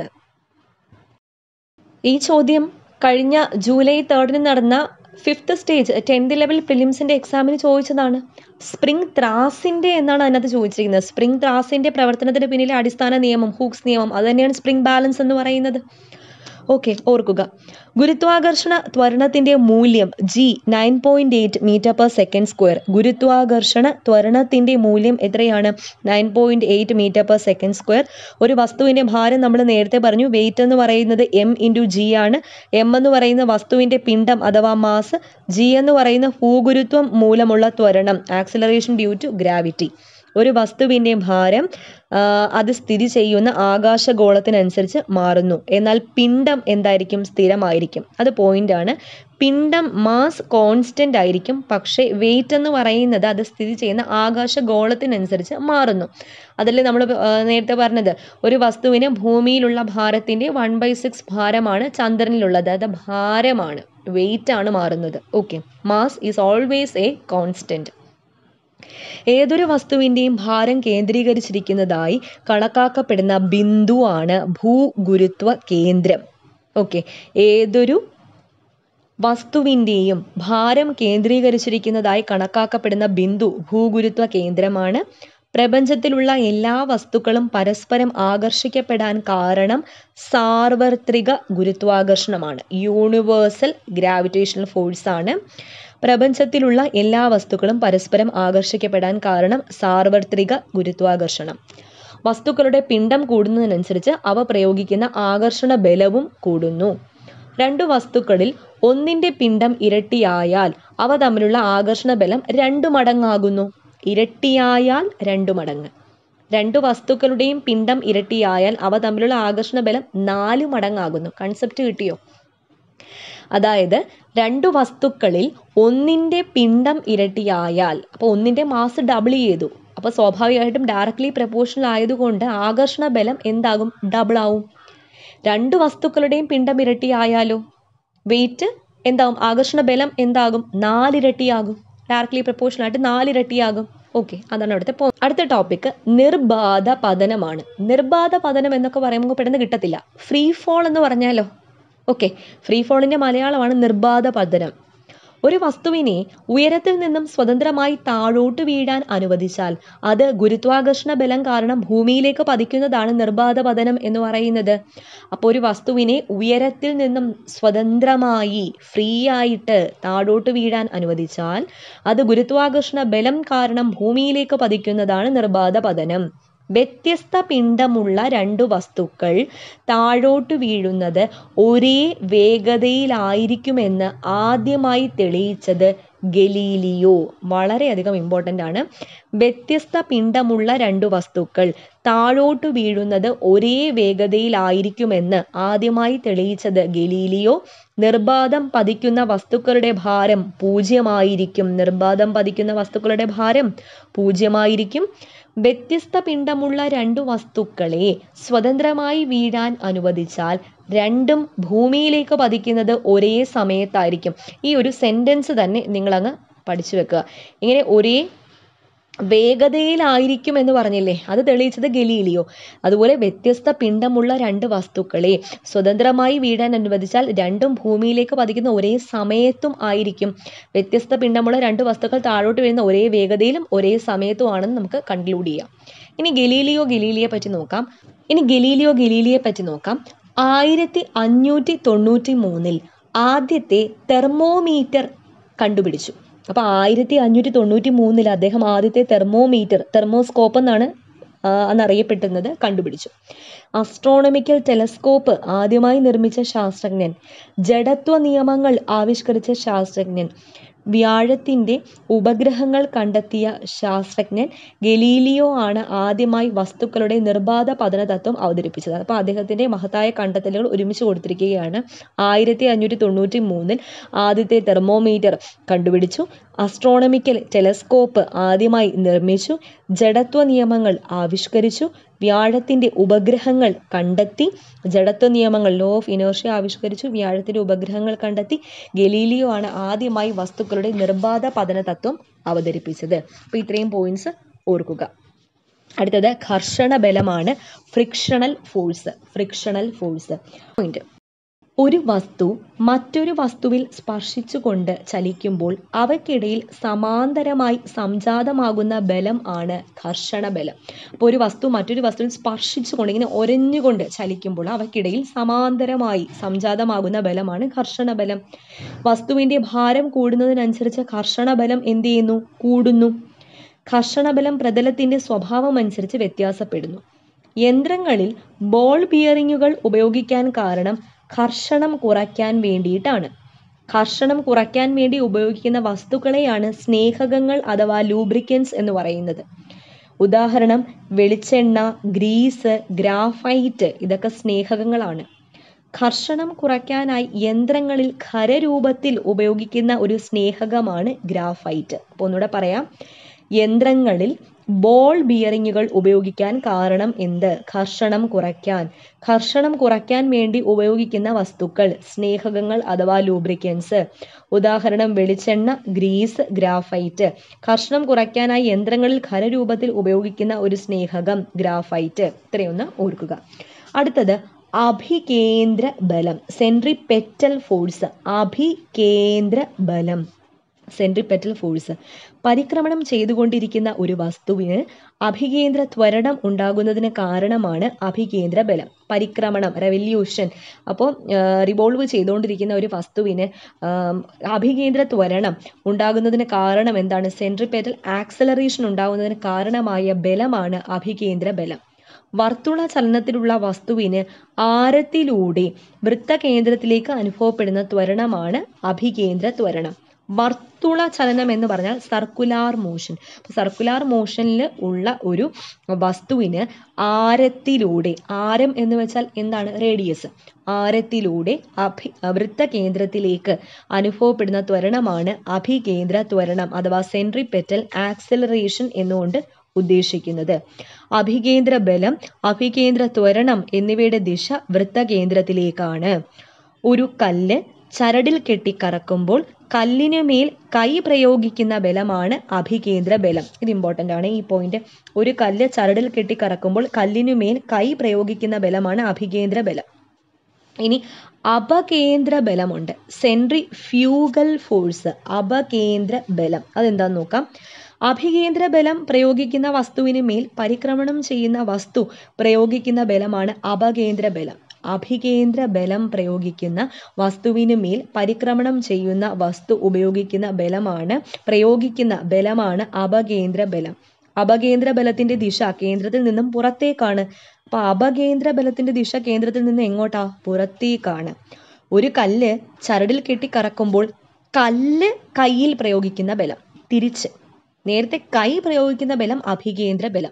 ഈ ചോദ്യം കഴിഞ്ഞ ജൂലൈ തേർഡിന് നടന്ന ഫിഫ്ത്ത് സ്റ്റേജ് ടെൻത്ത് ലെവൽ പ്രിലിംസിന്റെ എക്സാമിന് ചോദിച്ചതാണ് സ്പ്രിംഗ് ത്രാസിന്റെ എന്നാണ് അതിനകത്ത് ചോദിച്ചിരിക്കുന്നത് സ്പ്രിംഗ് ത്രാസിന്റെ പ്രവർത്തനത്തിന് പിന്നിലെ അടിസ്ഥാന നിയമം ഹൂക്സ് നിയമം അത് തന്നെയാണ് സ്പ്രിംഗ് ബാലൻസ് എന്ന് പറയുന്നത് ഓക്കെ ഓർക്കുക ഗുരുത്വാകർഷണ ത്വരണത്തിന്റെ മൂല്യം G nine point eight metre per second square ഗുരുത്വാകർഷണ ത്വരണത്തിന്റെ മൂല്യം എത്രയാണ് nine point eight metre per second square ഒരു വസ്തുവിന്റെ ഭാരം നമ്മൾ നേരത്തെ പറഞ്ഞു വെയിറ്റ് എന്ന് പറയുന്നത് എം ഇൻറ്റു ജി ആണ് എം എന്ന് പറയുന്ന വസ്തുവിന്റെ പിണ്ഡം അഥവാ മാസ് ജി എന്ന് പറയുന്ന ഭൂഗുരുത്വം മൂലമുള്ള ത്വരണം ആക്സിലറേഷൻ ഡ്യൂ ടു ഗ്രാവിറ്റി ഒരു വസ്തുവിന്റെ ഭാരം ആ, അത് സ്ഥിതി ചെയ്യുന്ന ആകാശഗോളത്തിനനുസരിച്ച് മാറുന്നു എന്നാൽ പിണ്ഡം എന്തായിരിക്കും സ്ഥിരമായിരിക്കും അത് പോയിന്റ് ആണ് പിണ്ഡം മാസ് കോൺസ്റ്റന്റ് ആയിരിക്കും പക്ഷേ വെയിറ്റ് എന്ന് പറയുന്നത് അത് സ്ഥിതി ചെയ്യുന്ന ആകാശഗോളത്തിനനുസരിച്ച് മാറുന്നു അതല്ലേ നമ്മൾ നേരത്തെ പറഞ്ഞത് ഒരു വസ്തുവിന് ഭൂമിയിലുള്ള ഭാരത്തിന്റെ വൺ ബൈ സിക്സ് ഭാരമാണ് ചന്ദ്രനിലുള്ളത് അത് ഭാരമാണ് വെയിറ്റ് ആണ് മാറുന്നത് okay mass is always a constant ഏതൊരു വസ്തുവിൻ്റെയും ഭാരം കേന്ദ്രീകരിച്ചിരിക്കുന്നതായി കണക്കാക്കപ്പെടുന്ന ബിന്ദുവാണ് ഭൂഗുരുത്വ കേന്ദ്രം ഓക്കെ ഏതൊരു വസ്തുവിൻ്റെയും ഭാരം കേന്ദ്രീകരിച്ചിരിക്കുന്നതായി കണക്കാക്കപ്പെടുന്ന ബിന്ദു ഭൂഗുരുത്വ കേന്ദ്രമാണ് പ്രപഞ്ചത്തിലുള്ള എല്ലാ വസ്തുക്കളും പരസ്പരം ആകർഷിക്കപ്പെടാൻ കാരണം സാർവത്രിക ഗുരുത്വാകർഷണമാണ് യൂണിവേഴ്സൽ ഗ്രാവിറ്റേഷണൽ ഫോഴ്സ് ആണ് പ്രപഞ്ചത്തിലുള്ള എല്ലാ വസ്തുക്കളും പരസ്പരം ആകർഷിക്കപ്പെടാൻ കാരണം സാർവത്രിക ഗുരുത്വാകർഷണം വസ്തുക്കളുടെ പിണ്ഡം കൂടുന്നതിനനുസരിച്ച് അവ പ്രയോഗിക്കുന്ന ആകർഷണ ബലവും കൂടുന്നു രണ്ടു വസ്തുക്കളിൽ ഒന്നിന്റെ പിണ്ഡം ഇരട്ടിയായാൽ അവ തമ്മിലുള്ള ആകർഷണ ബലം രണ്ടു മടങ്ങാകുന്നു ഇരട്ടിയായാൽ രണ്ടു മടങ്ങ് രണ്ടു വസ്തുക്കളുടെയും പിണ്ഡം ഇരട്ടിയായാൽ അവ തമ്മിലുള്ള ആകർഷണ ബലം നാല് മടങ്ങാകുന്നു കൺസെപ്റ്റ് കിട്ടിയോ അതായത് രണ്ടു വസ്തുക്കളിൽ ഒന്നിന്റെ പിണ്ഡം ഇരട്ടിയായാൽ അപ്പോൾ ഒന്നിന്റെ മാസ് ഡബിൾ ചെയ്തു അപ്പോൾ സ്വാഭാവികമായിട്ടും ഡയറക്ട്ലി പ്രപ്പോർഷണൽ ആയതുകൊണ്ട് ആകർഷണ ബലം എന്താകും ഡബിൾ ആവും രണ്ട് വസ്തുക്കളുടെയും പിണ്ഡം ഇരട്ടിയായാലോ വെയിറ്റ് എന്താകും ആകർഷണ ബലം എന്താകും നാലിരട്ടിയാകും ഡയറക്ട്ലി പ്രപ്പോർഷണൽ ആയിട്ട് നാലിരട്ടിയാകും ഓക്കെ അതാണ് അവിടുത്തെ പോ അടുത്ത ടോപ്പിക് നിർബാധ പതനമാണ് നിർബാധ പതനം എന്നൊക്കെ പറയുമ്പോൾ പെട്ടെന്ന് കിട്ടത്തില്ല ഫ്രീ ഫോൾ എന്ന് പറഞ്ഞാലോ ഓക്കെ ഫ്രീ ഫോളിന്റെ മലയാളമാണ് നിർബാധ പതനം ഒരു വസ്തുവിനെ ഉയരത്തിൽ നിന്നും സ്വതന്ത്രമായി താഴോട്ട് വീഴാൻ അനുവദിച്ചാൽ അത് ഗുരുത്വാകർഷണ ബലം കാരണം ഭൂമിയിലേക്ക് പതിക്കുന്നതാണ് നിർബാധ പതനം എന്ന് പറയുന്നത് അപ്പോൾ ഒരു വസ്തുവിനെ ഉയരത്തിൽ നിന്നും സ്വതന്ത്രമായി ഫ്രീ ആയിട്ട് താഴോട്ട് വീഴാൻ അനുവദിച്ചാൽ അത് ഗുരുത്വാകർഷണ ബലം കാരണം ഭൂമിയിലേക്ക് പതിക്കുന്നതാണ് നിർബാധ പതനം വ്യത്യസ്ത പിണ്ഡമുള്ള രണ്ടു വസ്തുക്കൾ താഴോട്ട് വീഴുന്നത് ഒരേ വേഗതയിലായിരിക്കുമെന്ന് ആദ്യമായി തെളിയിച്ചത് ഗലീലിയോ വളരെയധികം ഇമ്പോർട്ടൻ്റ് ആണ് വ്യത്യസ്ത പിണ്ഡമുള്ള രണ്ടു വസ്തുക്കൾ താഴോട്ട് വീഴുന്നത് ഒരേ വേഗതയിലായിരിക്കുമെന്ന് ആദ്യമായി തെളിയിച്ചത് ഗലീലിയോ നിർബാധം പതിക്കുന്ന വസ്തുക്കളുടെ ഭാരം പൂജ്യമായിരിക്കും നിർബാധം പതിക്കുന്ന വസ്തുക്കളുടെ ഭാരം പൂജ്യമായിരിക്കും വ്യത്യസ്ത പിണ്ഡമുള്ള രണ്ടു വസ്തുക്കളെ സ്വതന്ത്രമായി വീഴാൻ അനുവദിച്ചാൽ രണ്ടും ഭൂമിയിലേക്ക് പതിക്കുന്നത് ഒരേ സമയത്തായിരിക്കും ഈ ഒരു സെന്റൻസ് തന്നെ നിങ്ങളങ്ങ് പഠിച്ചു വെക്കുക ഇങ്ങനെ ഒരേ വേഗതയിലായിരിക്കും എന്ന് പറഞ്ഞില്ലേ അത് തെളിയിച്ചത് ഗലീലിയോ അതുപോലെ വ്യത്യസ്ത പിണ്ഡമുള്ള രണ്ട് വസ്തുക്കളെ സ്വതന്ത്രമായി വീഴാൻ അനുവദിച്ചാൽ രണ്ടും ഭൂമിയിലേക്ക് പതിക്കുന്ന ഒരേ സമയത്തും ആയിരിക്കും വ്യത്യസ്ത പിണ്ഡമുള്ള രണ്ട് വസ്തുക്കൾ താഴോട്ട് വീഴുന്ന ഒരേ വേഗതയിലും ഒരേ സമയത്തും ആണെന്ന് നമുക്ക് കൺക്ലൂഡ് ചെയ്യാം ഇനി ഗലീലിയോ ഗലീലിയെ പറ്റി നോക്കാം ഇനി ഗലീലിയോ ഗലീലിയെ പറ്റി നോക്കാം ആയിരത്തി അഞ്ഞൂറ്റി തൊണ്ണൂറ്റി മൂന്നിൽ ആദ്യത്തെ തെർമോമീറ്റർ കണ്ടുപിടിച്ചു അപ്പോൾ ആയിരത്തി അഞ്ഞൂറ്റി തൊണ്ണൂറ്റി മൂന്നിൽ അദ്ദേഹം ആദ്യത്തെ തെർമോമീറ്റർ തെർമോസ്കോപ്പ് എന്നാണ് ആ, അന്നറിയപ്പെട്ടുന്നത് കണ്ടുപിടിച്ചു അസ്ട്രോണമിക്കൽ ടെലസ്കോപ്പ് ആദ്യമായി നിർമ്മിച്ച ശാസ്ത്രജ്ഞൻ ജഡത്വ നിയമങ്ങൾ ആവിഷ്കരിച്ച ശാസ്ത്രജ്ഞൻ വ്യാഴത്തിൻ്റെ ഉപഗ്രഹങ്ങൾ കണ്ടെത്തിയ ശാസ്ത്രജ്ഞൻ ഗലീലിയോ ആണ് ആദ്യമായി വസ്തുക്കളുടെ നിർബാധ പതന തത്വം അവതരിപ്പിച്ചത് അപ്പോൾ അദ്ദേഹത്തിൻ്റെ മഹത്തായ കണ്ടെത്തലുകൾ ഒരുമിച്ച് കൊടുത്തിരിക്കുകയാണ് ആയിരത്തി അഞ്ഞൂറ്റി തൊണ്ണൂറ്റി മൂന്നിൽ ആദ്യത്തെ തെർമോമീറ്റർ കണ്ടുപിടിച്ചു അസ്ട്രോണമിക്കൽ ടെലസ്കോപ്പ് ആദ്യമായി നിർമ്മിച്ചു ജഡത്വ നിയമങ്ങൾ ആവിഷ്കരിച്ചു വ്യാഴത്തിന്റെ ഉപഗ്രഹങ്ങൾ കണ്ടെത്തി ജഡത്വ നിയമങ്ങൾ ലോ ഓഫ് ഇനേർഷ്യ ആവിഷ്കരിച്ചു വ്യാഴത്തിന്റെ ഉപഗ്രഹങ്ങൾ കണ്ടെത്തി ഗലീലിയോ ആണ് ആദ്യമായി വസ്തുക്കളുടെ നിർബാധ പതന തത്വം അവതരിപ്പിച്ചത് അപ്പോൾ ഇത്രയും പോയിന്റ്സ് ഓർക്കുക അടുത്തത് ഘർഷണ ബലമാണ് frictional force frictional force point ഒരു വസ്തു മറ്റൊരു വസ്തുവിൽ സ്പർശിച്ചുകൊണ്ട് ചലിക്കുമ്പോൾ അവയ്ക്കിടയിൽ സമാന്തരമായി സംജാതമാകുന്ന ബലം ആണ് ഘർഷണ ബലം അപ്പോൾ ഒരു വസ്തു മറ്റൊരു വസ്തുവിൽ സ്പർശിച്ചുകൊണ്ട് ഇങ്ങനെ ഒരഞ്ഞുകൊണ്ട് ചലിക്കുമ്പോൾ അവയ്ക്കിടയിൽ സമാന്തരമായി സംജാതമാകുന്ന ബലമാണ് ഘർഷണ ബലം വസ്തുവിന്റെ ഭാരം കൂടുന്നതിനനുസരിച്ച് ഘർഷണ ബലം എന്ത് ചെയ്യുന്നു കൂടുന്നു ഘർഷണബലം പ്രതലത്തിന്റെ സ്വഭാവം അനുസരിച്ച് വ്യത്യാസപ്പെടുന്നു യന്ത്രങ്ങളിൽ ബോൾ ബിയറിങ്ങുകൾ ഉപയോഗിക്കാൻ കാരണം ഘർഷണം കുറയ്ക്കാൻ വേണ്ടിയിട്ടാണ് ഘർഷണം കുറയ്ക്കാൻ വേണ്ടി ഉപയോഗിക്കുന്ന വസ്തുക്കളെയാണ് സ്നേഹകങ്ങൾ അഥവാ ലൂബ്രിക്കൻസ് എന്ന് പറയുന്നത് ഉദാഹരണം വെളിച്ചെണ്ണ ഗ്രീസ് ഗ്രാഫൈറ്റ് ഇതൊക്കെ സ്നേഹകങ്ങളാണ് ഘർഷണം കുറയ്ക്കാനായി യന്ത്രങ്ങളിൽ ഖരരൂപത്തിൽ ഉപയോഗിക്കുന്ന ഒരു സ്നേഹകമാണ് ഗ്രാഫൈറ്റ് അപ്പോൾ ഒന്നുകൂടെ പറയാം യന്ത്രങ്ങളിൽ ബോൾ ബിയറിങ്ങുകൾ ഉപയോഗിക്കാൻ കാരണം എന്ത് ഘർഷണം കുറയ്ക്കാൻ ഘർഷണം കുറയ്ക്കാൻ വേണ്ടി ഉപയോഗിക്കുന്ന വസ്തുക്കൾ സ്നേഹകങ്ങൾ അഥവാ ലൂബ്രിക്കൻസ് ഉദാഹരണം വെളിച്ചെണ്ണ ഗ്രീസ് ഗ്രാഫൈറ്റ് ഘർഷണം കുറയ്ക്കാനായി യന്ത്രങ്ങളിൽ ഖരരൂപത്തിൽ ഉപയോഗിക്കുന്ന ഒരു സ്നേഹകം ഗ്രാഫൈറ്റ് ഇത്രയൊന്ന് ഓർക്കുക അടുത്തത് അഭികേന്ദ്ര ബലം സെൻട്രിപെറ്റൽ ഫോഴ്സ് അഭികേന്ദ്ര ബലം സെൻട്രിപെറ്റൽ ഫോഴ്സ് പരിക്രമണം ചെയ്തുകൊണ്ടിരിക്കുന്ന ഒരു വസ്തുവിന് അഭികേന്ദ്ര ത്വരണം ഉണ്ടാകുന്നതിന് കാരണമാണ് അഭികേന്ദ്ര ബലം പരിക്രമണം റെവല്യൂഷൻ അപ്പോൾ റിവോൾവ് ചെയ്തുകൊണ്ടിരിക്കുന്ന ഒരു വസ്തുവിന് ആം, അഭികേന്ദ്ര ത്വരണം ഉണ്ടാകുന്നതിന് കാരണം എന്താണ് സെൻട്രിപെറ്റൽ ആക്സലറേഷൻ ഉണ്ടാകുന്നതിന് കാരണമായ ബലമാണ് അഭികേന്ദ്ര ബലം വർത്തുള ചലനത്തിലുള്ള വസ്തുവിന് ആരത്തിലൂടെ വൃത്തകേന്ദ്രത്തിലേക്ക് അനുഭവപ്പെടുന്ന ത്വരണമാണ് അഭികേന്ദ്ര ത്വരണം വർത്തുള ചലനം എന്ന് പറഞ്ഞാൽ സർക്കുലാർ മോഷൻ സർക്കുലാർ മോഷനിൽ ഉള്ള ഒരു വസ്തുവിന് ആരത്തിലൂടെ ആരം എന്ന് വെച്ചാൽ എന്താണ് റേഡിയസ് ആരത്തിലൂടെ അഭി വൃത്തകേന്ദ്രത്തിലേക്ക് അനുഭവപ്പെടുന്ന ത്വരണമാണ് അഭികേന്ദ്ര ത്വരണം അഥവാ സെൻട്രിപെറ്റൽ ആക്സലറേഷൻ എന്നുകൊണ്ട് ഉദ്ദേശിക്കുന്നത് അഭികേന്ദ്ര ബലം അഭികേന്ദ്ര ത്വരണം എന്നിവയുടെ ദിശ വൃത്തകേന്ദ്രത്തിലേക്കാണ് ഒരു കല്ല് ചരടിൽ കെട്ടി കറക്കുമ്പോൾ കല്ലിനുമേൽ കൈ പ്രയോഗിക്കുന്ന ബലമാണ് അഭികേന്ദ്ര ബലം ഇത് ഇമ്പോർട്ടൻ്റ് ആണ് ഈ പോയിന്റ് ഒരു കല്ല് ചരടിൽ കെട്ടി കറക്കുമ്പോൾ കല്ലിനുമേൽ കൈ പ്രയോഗിക്കുന്ന ബലമാണ് അഭികേന്ദ്ര ബലം ഇനി അപകേന്ദ്ര ബലമുണ്ട് സെൻട്രി ഫ്യൂഗൽ ഫോഴ്സ് അപകേന്ദ്ര ബലം അതെന്താന്ന് നോക്കാം അഭികേന്ദ്ര ബലം പ്രയോഗിക്കുന്ന വസ്തുവിന് മേൽ പരിക്രമണം ചെയ്യുന്ന വസ്തു പ്രയോഗിക്കുന്ന ബലമാണ് അപകേന്ദ്ര ബലം അഭികേന്ദ്ര ബലം പ്രയോഗിക്കുന്ന വസ്തുവിന് മേൽ പരിക്രമണം ചെയ്യുന്ന വസ്തു ഉപയോഗിക്കുന്ന ബലമാണ് പ്രയോഗിക്കുന്ന ബലമാണ് അപകേന്ദ്ര ബലം അപകേന്ദ്ര ബലത്തിന്റെ ദിശ കേന്ദ്രത്തിൽ നിന്നും പുറത്തേക്കാണ് അപ്പൊ അപകേന്ദ്ര ബലത്തിന്റെ ദിശ കേന്ദ്രത്തിൽ നിന്ന് എങ്ങോട്ടാ പുറത്തേക്കാണ് ഒരു കല്ല് ചരടിൽ കെട്ടി കറക്കുമ്പോൾ കല്ല് കയ്യിൽ പ്രയോഗിക്കുന്ന ബലം തിരിച്ച് നേരത്തെ കൈ പ്രയോഗിക്കുന്ന ബലം അഭികേന്ദ്ര ബലം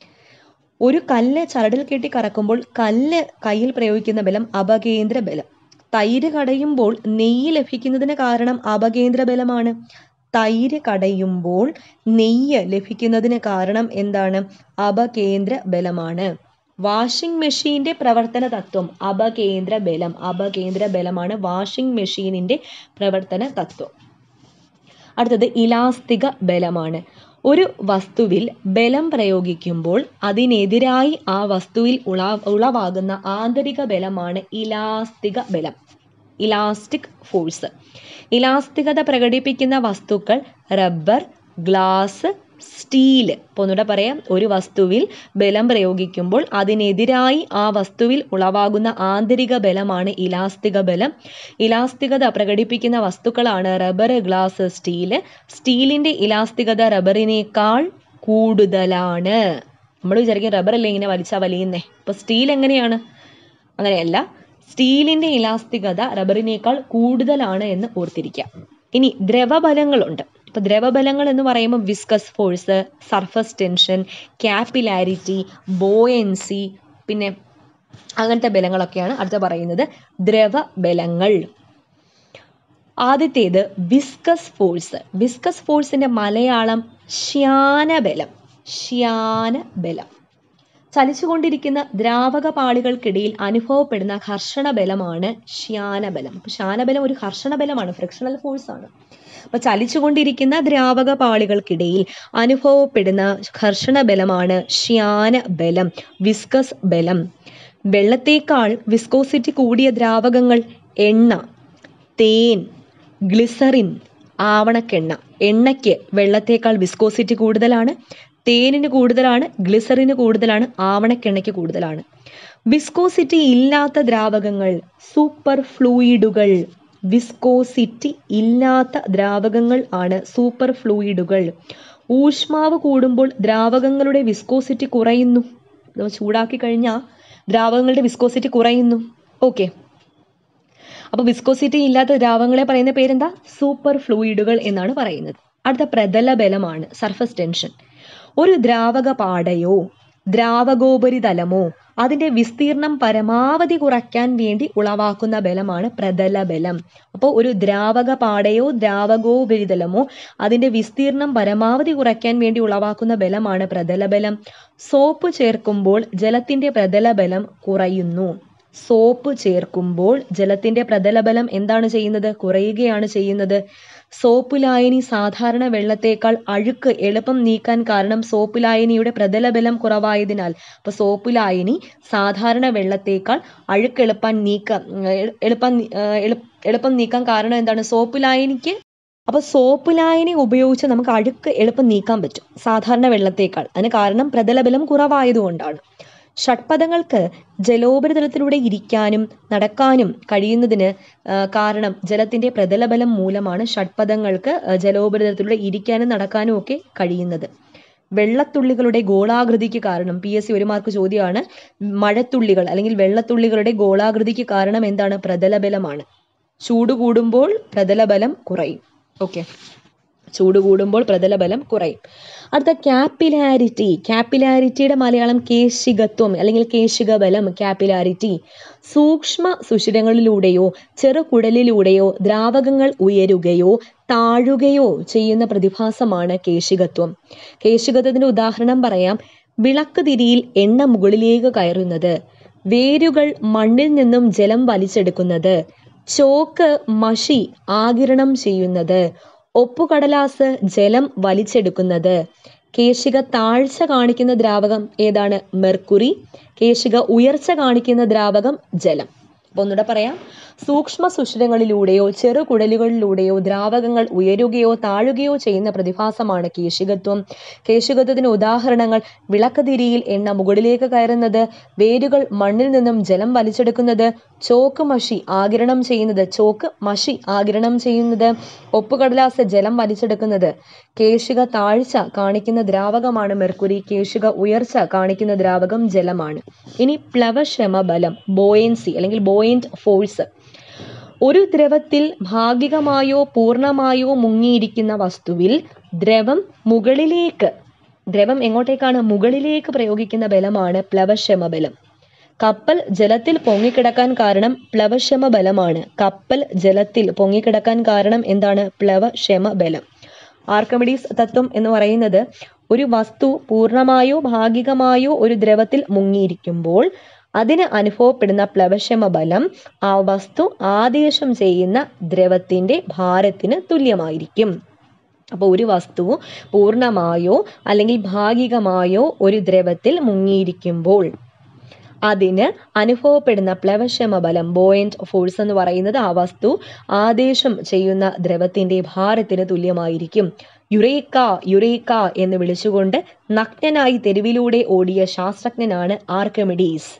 ഒരു കല്ല് ചരടിൽ കെട്ടി കറക്കുമ്പോൾ കല്ല് കയ്യിൽ പ്രയോഗിക്കുന്ന ബലം അപകേന്ദ്ര ബലം തൈര് കടയുമ്പോൾ നെയ്യ് ലഭിക്കുന്നതിന് കാരണം അപകേന്ദ്ര ബലമാണ് തൈര് കടയുമ്പോൾ നെയ്യ് ലഭിക്കുന്നതിന് കാരണം എന്താണ് അപകേന്ദ്ര ബലമാണ് വാഷിംഗ് മെഷീന്റെ പ്രവർത്തന തത്വം അപകേന്ദ്ര ബലം അപകേന്ദ്ര ബലമാണ് വാഷിംഗ് മെഷീനിന്റെ പ്രവർത്തന തത്വം അടുത്തത് ഇലാസ്തിക ബലമാണ് ഒരു വസ്തുവിൽ ബലം പ്രയോഗിക്കുമ്പോൾ അതിനെതിരായി ആ വസ്തുവിൽ ഉള ഉളവാകുന്ന ആന്തരിക ബലമാണ് ഇലാസ്തിക ബലം ഇലാസ്റ്റിക് ഫോഴ്സ് ഇലാസ്തികത പ്രകടിപ്പിക്കുന്ന വസ്തുക്കൾ റബ്ബർ ഗ്ലാസ് സ്റ്റീൽ ഇപ്പോൾ ഒന്നുകൂടെ പറയാം ഒരു വസ്തുവിൽ ബലം പ്രയോഗിക്കുമ്പോൾ അതിനെതിരായി ആ വസ്തുവിൽ ഉളവാകുന്ന ആന്തരിക ബലമാണ് ഇലാസ്തിക ബലം ഇലാസ്തികത പ്രകടിപ്പിക്കുന്ന വസ്തുക്കളാണ് റബ്ബർ ഗ്ലാസ് സ്റ്റീല് സ്റ്റീലിന്റെ ഇലാസ്തികത റബ്ബറിനേക്കാൾ കൂടുതലാണ് നമ്മൾ വിചാരിക്കും റബ്ബർ അല്ലേ ഇങ്ങനെ വലിച്ചാൽ വലിയുന്നേ അപ്പോൾ സ്റ്റീൽ എങ്ങനെയാണ് അങ്ങനെയല്ല സ്റ്റീലിന്റെ ഇലാസ്തികത റബ്ബറിനേക്കാൾ കൂടുതലാണ് എന്ന് ഓർത്തിരിക്കാം ഇനി ദ്രവബലങ്ങളുണ്ട് ഇപ്പൊ ദ്രവബലങ്ങൾ എന്ന് പറയുമ്പോൾ viscous force surface tension capillarity buoyancy പിന്നെ അങ്ങനത്തെ ബലങ്ങളൊക്കെയാണ് അടുത്ത പറയുന്നത് ദ്രവബലങ്ങൾ ആദ്യത്തേത് വിസ്കസ് ഫോഴ്സ് വിസ്കസ് ഫോഴ്സിന്റെ മലയാളം ശ്യാനബലം ശ്യാനബലം ചലിച്ചുകൊണ്ടിരിക്കുന്ന ദ്രാവക പാളികൾക്കിടയിൽ അനുഭവപ്പെടുന്ന ഘർഷണ ബലമാണ് ശ്യാനബലം അപ്പൊ ശ്യാനബലം ഒരു ഘർഷണ ബലമാണ് ഫ്രിക്ഷണൽ ഫോഴ്സ് ആണ് അപ്പൊ ചലിച്ചുകൊണ്ടിരിക്കുന്ന ദ്രാവക പാളികൾക്കിടയിൽ അനുഭവപ്പെടുന്ന ഘർഷണ ബലമാണ് ശ്യാന ബലം വിസ്കസ് ബലം വെള്ളത്തേക്കാൾ വിസ്കോസിറ്റി കൂടിയ ദ്രാവകങ്ങൾ എണ്ണ തേൻ ഗ്ലിസറിൻ ആവണക്കെണ്ണ എണ്ണയ്ക്ക് വെള്ളത്തേക്കാൾ വിസ്കോസിറ്റി കൂടുതലാണ് തേനിന് കൂടുതലാണ് ഗ്ലിസറിന് കൂടുതലാണ് ആവണക്കെണ്ണയ്ക്ക് കൂടുതലാണ് വിസ്കോസിറ്റി ഇല്ലാത്ത ദ്രാവകങ്ങൾ സൂപ്പർ ഫ്ലൂയിഡുകൾ വിസ്കോസിറ്റി ഇല്ലാത്ത ദ്രാവകങ്ങൾ ആണ് സൂപ്പർ ഫ്ലൂയിഡുകൾ ഊഷ്മാവ് കൂടുമ്പോൾ ദ്രാവകങ്ങളുടെ വിസ്കോസിറ്റി കുറയുന്നു നമ്മൾ ചൂടാക്കി കഴിഞ്ഞാൽ ദ്രാവകങ്ങളുടെ വിസ്കോസിറ്റി കുറയുന്നു ഓക്കെ അപ്പോൾ വിസ്കോസിറ്റി ഇല്ലാത്ത ദ്രാവകങ്ങളെ പറയുന്ന പേരെന്താ സൂപ്പർ ഫ്ലൂയിഡുകൾ എന്നാണ് പറയുന്നത് അടുത്ത പ്രതല ബലമാണ് സർഫസ് ടെൻഷൻ ഒരു ദ്രാവക പാടയോ ദ്രാവകോപരിതലമോ അതിന്റെ വിസ്തീർണം പരമാവധി കുറയ്ക്കാൻ വേണ്ടി ഉളവാക്കുന്ന ബലമാണ് പ്രതല ബലം അപ്പോൾ ഒരു ദ്രാവക പാടയോ ദ്രാവകോപരിതലമോ അതിന്റെ വിസ്തീർണം പരമാവധി കുറയ്ക്കാൻ വേണ്ടി ഉളവാക്കുന്ന ബലമാണ് പ്രതല ബലം സോപ്പ് ചേർക്കുമ്പോൾ ജലത്തിന്റെ പ്രതല ബലം കുറയുന്നു സോപ്പ് ചേർക്കുമ്പോൾ ജലത്തിന്റെ പ്രതലബലം എന്താണ് ചെയ്യുന്നത് കുറയുകയാണ് ചെയ്യുന്നത് സോപ്പ് ലായനി സാധാരണ വെള്ളത്തേക്കാൾ അഴുക്ക് എളുപ്പം നീക്കാൻ കാരണം സോപ്പ് ലായനിയുടെ പ്രതലബലം കുറവായതിനാൽ അപ്പൊ സോപ്പ് ലായനി സാധാരണ വെള്ളത്തേക്കാൾ അഴുക്ക് എളുപ്പം നീക്കം എളുപ്പം നീ- ഏർ എളു- എളുപ്പം നീക്കാൻ കാരണം എന്താണ് സോപ്പ് ലായനിക്ക് അപ്പൊ സോപ്പ് ലായനി ഉപയോഗിച്ച് നമുക്ക് അഴുക്ക് എളുപ്പം നീക്കാൻ പറ്റും സാധാരണ വെള്ളത്തേക്കാൾ അതിന് കാരണം പ്രതലബലം കുറവായതുകൊണ്ടാണ് ഷഡ്പദങ്ങൾക്ക് ജലോപരിതലത്തിലൂടെ ഇരിക്കാനും നടക്കാനും കഴിയുന്നതിന് ആ, കാരണം ജലത്തിന്റെ പ്രതലബലം മൂലമാണ് ഷഡ്പദങ്ങൾക്ക് ആ, ജലോപരിതലത്തിലൂടെ ഇരിക്കാനും നടക്കാനും ഒക്കെ കഴിയുന്നത് വെള്ളത്തുള്ളികളുടെ ഗോളാകൃതിക്ക് കാരണം പി എസ് സി ഒരു മാർക്ക് ചോദ്യമാണ് മഴത്തുള്ളികൾ അല്ലെങ്കിൽ വെള്ളത്തുള്ളികളുടെ ഗോളാകൃതിക്ക് കാരണം എന്താണ് പ്രതലബലമാണ് ചൂട് കൂടുമ്പോൾ പ്രതലബലം കുറയും ഓക്കെ ചൂട് കൂടുമ്പോൾ പ്രതലബലം കുറയും അടുത്ത ക്യാപ്പിലാരിറ്റി ക്യാപ്പിലാരിറ്റിയുടെ മലയാളം കേശികത്വം അല്ലെങ്കിൽ കേശിക ബലം ക്യാപ്പിലാരിറ്റി സൂക്ഷ്മ സുഷിരങ്ങളിലൂടെയോ ചെറുകുടലിലൂടെയോ ദ്രാവകങ്ങൾ ഉയരുകയോ താഴുകയോ ചെയ്യുന്ന പ്രതിഭാസമാണ് കേശികത്വം കേശികത്വത്തിന്റെ ഉദാഹരണം പറയാം വിളക്ക് തിരിയിൽ എണ്ണ മുകളിലേക്ക് കയറുന്നത് വേരുകൾ മണ്ണിൽ നിന്നും ജലം വലിച്ചെടുക്കുന്നത് ചോക്ക് മഷി ആകിരണം ചെയ്യുന്നത് ഒപ്പുകടലാസ് ജലം വലിച്ചെടുക്കുന്നത് കേശിക താഴ്ച കാണിക്കുന്ന ദ്രാവകം ഏതാണ് മെർക്കുറി കേശിക ഉയർച്ച കാണിക്കുന്ന ദ്രാവകം ജലം അപ്പൊ ഒന്നുകൂടെ പറയാം സൂക്ഷ്മ സുഷിരങ്ങളിലൂടെയോ ചെറുകുടലുകളിലൂടെയോ ദ്രാവകങ്ങൾ ഉയരുകയോ താഴുകയോ ചെയ്യുന്ന പ്രതിഭാസമാണ് കേശികത്വം കേശികത്വത്തിന് ഉദാഹരണങ്ങൾ വിളക്കതിരിയിൽ എണ്ണ മുകളിലേക്ക് കയറുന്നത് വേരുകൾ മണ്ണിൽ നിന്നും ജലം വലിച്ചെടുക്കുന്നത് ചോക്ക് മഷി ആകിരണം ചെയ്യുന്നത് ചോക്ക് മഷി ആകിരണം ചെയ്യുന്നത് ഒപ്പുകടലാസ് ജലം വലിച്ചെടുക്കുന്നത് കേശിക താഴ്ച കാണിക്കുന്ന ദ്രാവകമാണ് മെർക്കുരി കേശിക ഉയർച്ച കാണിക്കുന്ന ദ്രാവകം ജലമാണ് ഇനി പ്ലവക്ഷമ ബലം ബോയൻസി അല്ലെങ്കിൽ ബോയന്റ് ഫോഴ്സ് ഒരു ദ്രവത്തിൽ ഭാഗികമായോ പൂർണ്ണമായോ മുങ്ങിയിരിക്കുന്ന വസ്തുവിൽ ദ്രവം മുകളിലേക്ക് ദ്രവം എങ്ങോട്ടേക്കാണ് മുകളിലേക്ക് പ്രയോഗിക്കുന്ന ബലമാണ് പ്ലവക്ഷമ ബലം കപ്പൽ ജലത്തിൽ പൊങ്ങിക്കിടക്കാൻ കാരണം പ്ലവക്ഷമ ബലമാണ് കപ്പൽ ജലത്തിൽ പൊങ്ങിക്കിടക്കാൻ കാരണം എന്താണ് പ്ലവക്ഷമ ബലം ആർക്കമിഡീസ് തത്വം എന്ന് പറയുന്നത് ഒരു വസ്തു പൂർണ്ണമായോ ഭാഗികമായോ ഒരു ദ്രവത്തിൽ മുങ്ങിയിരിക്കുമ്പോൾ അതിന് അനുഭവപ്പെടുന്ന പ്ലവക്ഷമ ബലം ആ വസ്തു ആദേശം ചെയ്യുന്ന ദ്രവത്തിന്റെ ഭാരത്തിന് തുല്യമായിരിക്കും അപ്പോൾ ഒരു വസ്തു പൂർണ്ണമായോ അല്ലെങ്കിൽ ഭാഗികമായോ ഒരു ദ്രവത്തിൽ മുങ്ങിയിരിക്കുമ്പോൾ അതിന് അനുഭവപ്പെടുന്ന പ്ലവക്ഷമ ബലം ബോയന്റ് ഫോഴ്സ് എന്ന് പറയുന്നത് ആ വസ്തു ആദേശം ചെയ്യുന്ന ദ്രവത്തിന്റെ ഭാരത്തിന് തുല്യമായിരിക്കും യുറേക്ക യുറേക്ക എന്ന് വിളിച്ചുകൊണ്ട് നഗ്നനായി തെരുവിലൂടെ ഓടിയ ശാസ്ത്രജ്ഞനാണ് ആർക്കമിഡീസ്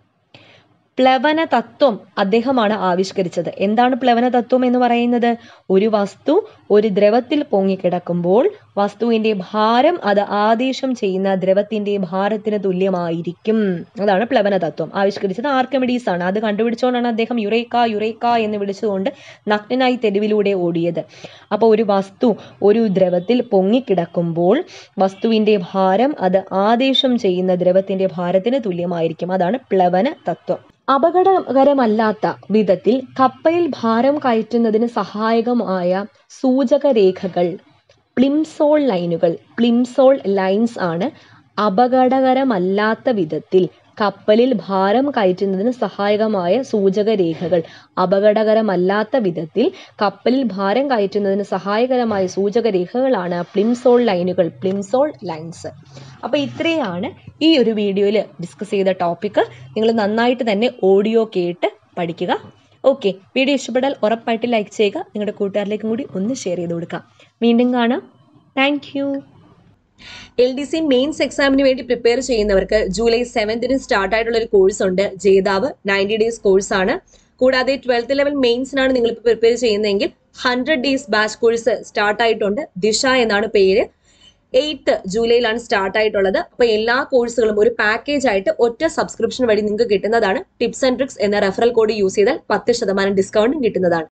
പ്ലവന തത്വം അദ്ദേഹമാണ് ആവിഷ്കരിച്ചത് എന്താണ് പ്ലവന തത്വം എന്ന് പറയുന്നത് ഒരു വസ്തു ഒരു ദ്രവത്തിൽ പൊങ്ങിക്കിടക്കുമ്പോൾ വസ്തുവിന്റെ ഭാരം അത് ആദേശം ചെയ്യുന്ന ദ്രവത്തിന്റെ ഭാരത്തിന് തുല്യമായിരിക്കും അതാണ് പ്ലവന തത്വം ആവിഷ്കരിച്ചത് ആർക്കമിഡീസ് ആണ് അത് കണ്ടുപിടിച്ചുകൊണ്ടാണ് അദ്ദേഹം യുറേക്ക യുറേക്ക എന്ന് വിളിച്ചുകൊണ്ട് നഗ്നനായി തെരുവിലൂടെ ഓടിയത് അപ്പോൾ ഒരു വസ്തു ഒരു ദ്രവത്തിൽ പൊങ്ങിക്കിടക്കുമ്പോൾ വസ്തുവിന്റെ ഭാരം അത് ആദേശം ചെയ്യുന്ന ദ്രവത്തിന്റെ ഭാരത്തിന് തുല്യമായിരിക്കും അതാണ് പ്ലവന തത്വം അപകടകരമല്ലാത്ത വിധത്തിൽ കപ്പലിൽ ഭാരം കയറ്റുന്നതിന് സഹായകമായ സൂചകരേഖകൾ പ്ലിംസോൾ ലൈനുകൾ പ്ലിംസോൾ ലൈൻസ് ആണ് അപകടകരമല്ലാത്ത വിധത്തിൽ കപ്പലിൽ ഭാരം കയറ്റുന്നതിന് സഹായകമായ സൂചക രേഖകൾ അപകടകരമല്ലാത്ത വിധത്തിൽ കപ്പലിൽ ഭാരം കയറ്റുന്നതിന് സഹായകരമായ സൂചക രേഖകളാണ് പ്ലിംസോൾ ലൈനുകൾ പ്ലിംസോൾ ലൈൻസ് അപ്പോൾ ഇത്രയാണ് ഈ ഒരു വീഡിയോയിൽ ഡിസ്കസ് ചെയ്ത ടോപ്പിക്ക് നിങ്ങൾ നന്നായിട്ട് തന്നെ ഓഡിയോ കേട്ട് പഠിക്കുക ഓക്കെ വീഡിയോ ഇഷ്ടപ്പെട്ടാൽ ഉറപ്പായിട്ട് ലൈക്ക് ചെയ്യുക നിങ്ങളുടെ കൂട്ടുകാരിലേക്കും കൂടി ഒന്ന് ഷെയർ ചെയ്ത് കൊടുക്കാം വീണ്ടും കാണാം thank L D C mains എക്സാമിന് വേണ്ടി പ്രിപ്പയർ ചെയ്യുന്നവർക്ക് ജൂലൈ സെവൻത്തിന് സ്റ്റാർട്ട് ആയിട്ടുള്ള ഒരു കോഴ്സ് ഉണ്ട് ജേതാവ് നയൻറ്റി ഡേയ്സ് കോഴ്സ് ആണ് കൂടാതെ ട്വൽത്ത് ലെവൽ മെയിൻസിനാണ് നിങ്ങൾ ഇപ്പോൾ പ്രിപ്പയർ ചെയ്യുന്നതെങ്കിൽ hundred days batch course start ആയിട്ടുണ്ട് ദിശ എന്നാണ് പേര് എയ്ത്ത് ജൂലൈയിലാണ് സ്റ്റാർട്ട് ആയിട്ടുള്ളത് അപ്പോൾ എല്ലാ കോഴ്സുകളും ഒരു പാക്കേജ് ആയിട്ട് ഒറ്റ സബ്സ്ക്രിപ്ഷൻ വഴി നിങ്ങൾക്ക് കിട്ടുന്നതാണ് ടിപ്സ് ആൻഡ് ട്രിക്സ് എന്ന റെഫറൽ കോഡ് യൂസ് ചെയ്താൽ പത്ത് ശതമാനം ഡിസ്കൗണ്ടും കിട്ടുന്നതാണ്